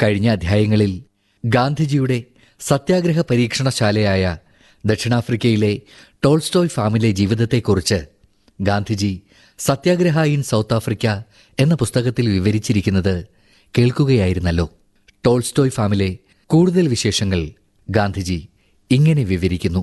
കഴിഞ്ഞ അധ്യായങ്ങളിൽ ഗാന്ധിജിയുടെ സത്യാഗ്രഹ പരീക്ഷണശാലയായ ദക്ഷിണാഫ്രിക്കയിലെ ടോൾസ്റ്റോയ് ഫാമിലെ ജീവിതത്തെക്കുറിച്ച് Gandhiji Satyagraha in South Africa എന്ന പുസ്തകത്തിൽ വിവരിച്ചിരിക്കുന്നത് കേൾക്കുകയായിരുന്നല്ലോ ടോൾസ്റ്റോയ് ഫാമിലെ കൂടുതൽ വിശേഷങ്ങൾ ഗാന്ധിജി ഇങ്ങനെ വിവരിക്കുന്നു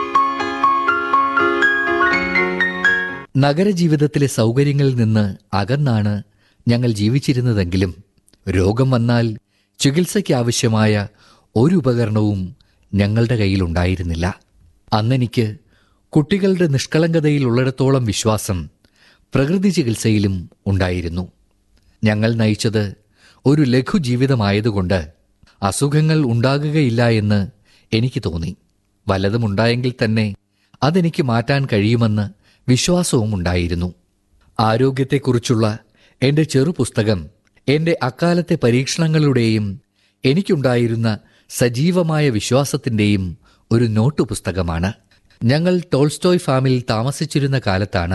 നഗരജീവിതത്തിലെ സൗകര്യങ്ങളിൽ നിന്ന് അകന്നാണ് ഞങ്ങൾ ജീവിച്ചിരുന്നതെങ്കിലും രോഗം വന്നാൽ ചികിത്സയ്ക്കാവശ്യമായ ഒരു ഉപകരണവും ഞങ്ങളുടെ കയ്യിലുണ്ടായിരുന്നില്ല അന്നെനിക്ക് കുട്ടികളുടെ നിഷ്കളങ്കതയിൽ ഉള്ളിടത്തോളം വിശ്വാസം പ്രകൃതി ചികിത്സയിലും ഉണ്ടായിരുന്നു ഞങ്ങൾ നയിച്ചത് ഒരു ലഘു ജീവിതമായതുകൊണ്ട് അസുഖങ്ങൾ ഉണ്ടാകുകയില്ല എന്ന് എനിക്ക് തോന്നി വല്ലതുമുണ്ടായെങ്കിൽ തന്നെ അതെനിക്ക് മാറ്റാൻ കഴിയുമെന്ന് വിശ്വാസവും ഉണ്ടായിരുന്നു ആരോഗ്യത്തെക്കുറിച്ചുള്ള എൻ്റെ ചെറുപുസ്തകം എൻ്റെ അക്കാലത്തെ പരീക്ഷണങ്ങളുടെയും എനിക്കുണ്ടായിരുന്ന സജീവമായ വിശ്വാസത്തിൻ്റെയും ഒരു നോട്ട് പുസ്തകമാണ് ഞങ്ങൾ ടോൾസ്റ്റോയ് ഫാമിൽ താമസിച്ചിരുന്ന കാലത്താണ്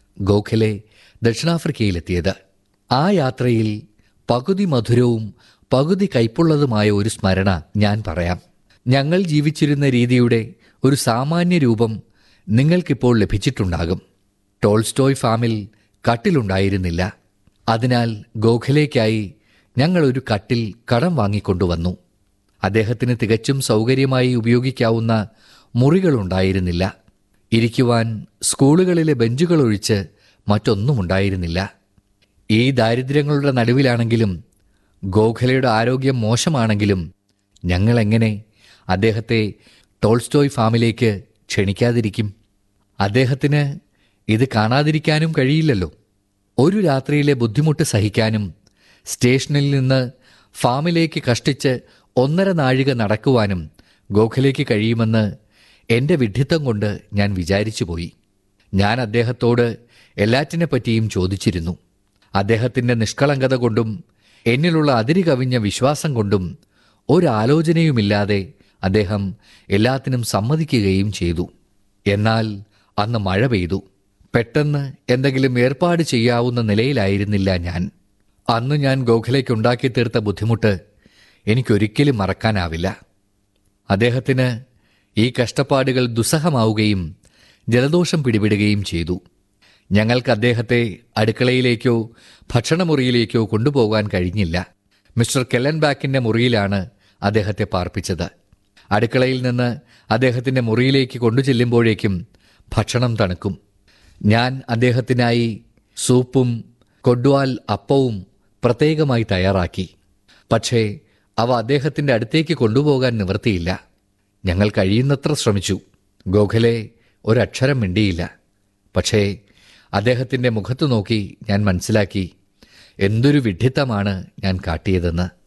ഗോഖലെ ദക്ഷിണാഫ്രിക്കയിലെത്തിയത് ആ യാത്രയിൽ പകുതി മധുരവും പകുതി കയ്പുള്ളതുമായ ഒരു സ്മരണ ഞാൻ പറയാം ഞങ്ങൾ ജീവിച്ചിരുന്ന രീതിയുടെ ഒരു സാമാന്യ രൂപം നിങ്ങൾക്കിപ്പോൾ ലഭിച്ചിട്ടുണ്ടാകും ടോൾസ്റ്റോയ് ഫാമിൽ കട്ടിലുണ്ടായിരുന്നില്ല അതിനാൽ ഗോഖലേക്കായി ഞങ്ങൾ ഒരു കട്ടിൽ കടം വാങ്ങിക്കൊണ്ടുവന്നു അദ്ദേഹത്തിന് തികച്ചും സൗകര്യമായി ഉപയോഗിക്കാവുന്ന മുറികളുണ്ടായിരുന്നില്ല ഇരിക്കുവാൻ സ്കൂളുകളിലെ ബെഞ്ചുകൾ ഒഴിച്ച് മറ്റൊന്നും ഉണ്ടായിരുന്നില്ല ഈ ദാരിദ്ര്യങ്ങളുടെ നടുവിലാണെങ്കിലും ഗോഖലയുടെ ആരോഗ്യം മോശമാണെങ്കിലും ഞങ്ങളെങ്ങനെ അദ്ദേഹത്തെ ടോൾസ്റ്റോയ് ഫാമിലേക്ക് ക്ഷണിക്കാതിരിക്കും അദ്ദേഹത്തിന് ഇത് കാണാതിരിക്കാനും കഴിയില്ലല്ലോ ഒരു രാത്രിയിലെ ബുദ്ധിമുട്ട് സഹിക്കാനും സ്റ്റേഷനിൽ നിന്ന് ഫാമിലേക്ക് കഷ്ടിച്ച് ഒന്നര നാഴിക നടക്കുവാനും ഗോഖലേക്ക് കഴിയുമെന്ന് എൻ്റെ വിഡ്ഢിത്തം കൊണ്ട് ഞാൻ വിചാരിച്ചു പോയി ഞാൻ അദ്ദേഹത്തോട് എല്ലാറ്റിനെപ്പറ്റിയും ചോദിച്ചിരുന്നു അദ്ദേഹത്തിൻ്റെ നിഷ്കളങ്കത കൊണ്ടും എന്നിലുള്ള അതിരി കവിഞ്ഞ വിശ്വാസം കൊണ്ടും ഒരാലോചനയുമില്ലാതെ അദ്ദേഹം എല്ലാത്തിനും സമ്മതിക്കുകയും ചെയ്തു എന്നാൽ അന്ന് മഴ പെയ്തു പെട്ടെന്ന് എന്തെങ്കിലും ഏർപ്പാട് ചെയ്യാവുന്ന നിലയിലായിരുന്നില്ല ഞാൻ അന്ന് ഞാൻ ഗോഖലേക്കുണ്ടാക്കി തീർത്ത ബുദ്ധിമുട്ട് എനിക്കൊരിക്കലും മറക്കാനാവില്ല അദ്ദേഹത്തിന് ഈ കഷ്ടപ്പാടുകൾ ദുസ്സഹമാവുകയും ജലദോഷം പിടിപെടുകയും ചെയ്തു ഞങ്ങൾക്ക് അദ്ദേഹത്തെ അടുക്കളയിലേക്കോ ഭക്ഷണമുറിയിലേക്കോ കൊണ്ടുപോകാൻ കഴിഞ്ഞില്ല മിസ്റ്റർ കെല്ലൻബാക്കിന്റെ മുറിയിലാണ് അദ്ദേഹത്തെ പാർപ്പിച്ചത് അടുക്കളയിൽ നിന്ന് അദ്ദേഹത്തിന്റെ മുറിയിലേക്ക് കൊണ്ടുചെല്ലുമ്പോഴേക്കും ഭക്ഷണം തണുക്കും ഞാൻ അദ്ദേഹത്തിനായി സൂപ്പും കൊഡ്വാൽ അപ്പവും പ്രത്യേകമായി തയ്യാറാക്കി പക്ഷേ അവ അദ്ദേഹത്തിന്റെ അടുത്തേക്ക് കൊണ്ടുപോകാൻ നിവൃത്തിയില്ല ഞങ്ങൾ കഴിയുന്നത്ര ശ്രമിച്ചു ഗോഖലെ ഒരക്ഷരം മിണ്ടിയില്ല പക്ഷേ അദ്ദേഹത്തിന്റെ മുഖത്തു നോക്കി ഞാൻ മനസ്സിലാക്കി എന്തൊരു വിഡ്ഢിത്തമാണ് ഞാൻ കാട്ടിയതെന്ന്